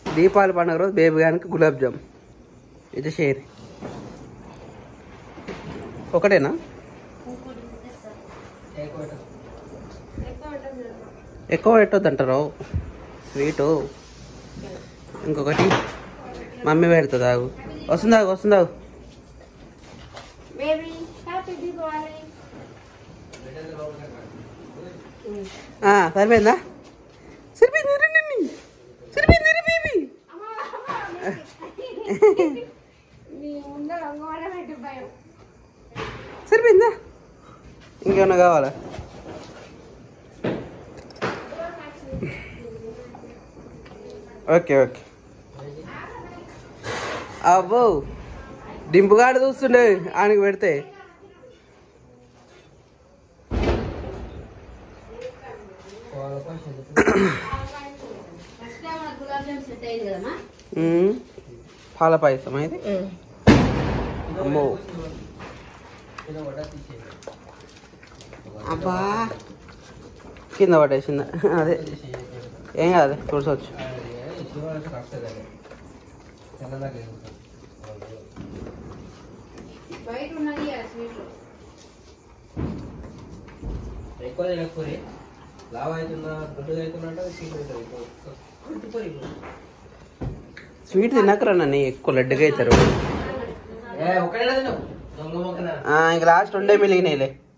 దీపావళి పండుగ రోజు బేబీ గానికి గులాబ్ జామ్ ఇది షేర్ ఒకటేనా ఎక్కువ పెట్టొద్దు అంటారు స్వీటు ఇంకొకటి మమ్మీ పెడుతుంది ఆగు వస్తుంది ఆగు వస్తుంది ఆగు బేబీ హ్యాపీ దీపావళి ఆ, సరిపోయిందా సరిపోయింది రండి, రండి. సరిపోయింది రండి, బేబీ నీ ముందర అంగవాడ పెట్టి భయం సరిపోయిందా ఇంకేమన్నా కావాలా ఓకే ఓకే అబ్బో డింపుగాడు చూస్తుండే ఆయనకి పెడితే first time gulab jam set అయింది కదమ్మా ఉమ్, పాల పాయసం ఇది అమ్మో అబ్బా కింద పడేసింది అదే ఏం కాదు చూడవచ్చు బయట ఉన్నది ఆ స్వీట్ ఎక్కువ తినకపోయి లావ్ అవుతున్నా దొడ్డుగా అవుతున్నా సీట్ అవుతుంది స్వీట్ తినకరా నన్ను ఎక్కువ లడ్డుగా అవుతారు ఏ ఒక్కడే తిన్నావు దొంగ మొక్కన ఆ, ఇంక లాస్ట్ రెండే మిలిగినాయిలే